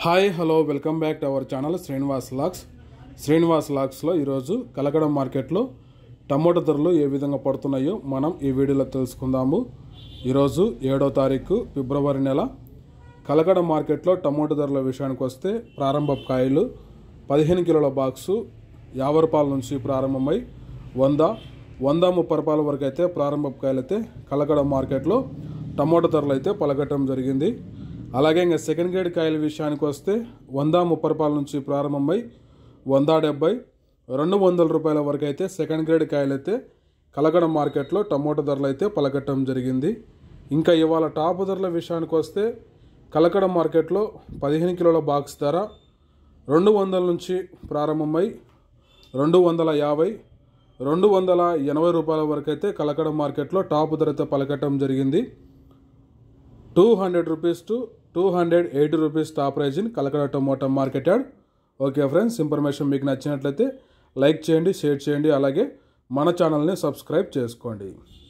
hi hello welcome back to our channel Srinivas లాక్స్ శ్రీనివాస్ లాక్స్లో ఈరోజు కలకడ మార్కెట్లో టమోటా ధరలు ఏ విధంగా పడుతున్నాయో మనం ఈ వీడియోలో తెలుసుకుందాము ఈరోజు ఏడో తారీఖు ఫిబ్రవరి నెల కలకడ మార్కెట్లో టమోటా ధరల విషయానికి వస్తే ప్రారంభ కాయలు పదిహేను కిలోల బాక్సు యాభై రూపాయల నుంచి ప్రారంభమై వంద వంద ముప్పై రూపాయల వరకు అయితే ప్రారంభ కాయలు అయితే కలకడ మార్కెట్లో టమోటా ధరలు అయితే పలకటం జరిగింది అలాగే ఇంకా సెకండ్ గ్రేడ్ కాయల విషయానికి వస్తే వంద ముప్పై రూపాయల నుంచి ప్రారంభమై వంద డెబ్బై రెండు వందల రూపాయల వరకు అయితే సెకండ్ గ్రేడ్ కాయలు అయితే కలకడ మార్కెట్లో టమోటా ధరలు అయితే పలకటం జరిగింది ఇంకా ఇవాళ టాప్ ధరల విషయానికి వస్తే కలకడ మార్కెట్లో పదిహేను కిలోల బాక్స్ ధర రెండు వందల నుంచి ప్రారంభమై రెండు వందల యాభై రెండు వందల ఎనభై రూపాయల వరకు అయితే కలకడ మార్కెట్లో టాప్ ధర అయితే పలకటం జరిగింది two hundred rupees to two hundred eighty rupees top price in Kalakada tomato market yard okay friends information మీకు నచ్చినట్లయితే లైక్ చేయండి షేర్ చేయండి అలాగే మన ఛానల్ని సబ్స్క్రైబ్ చేసుకోండి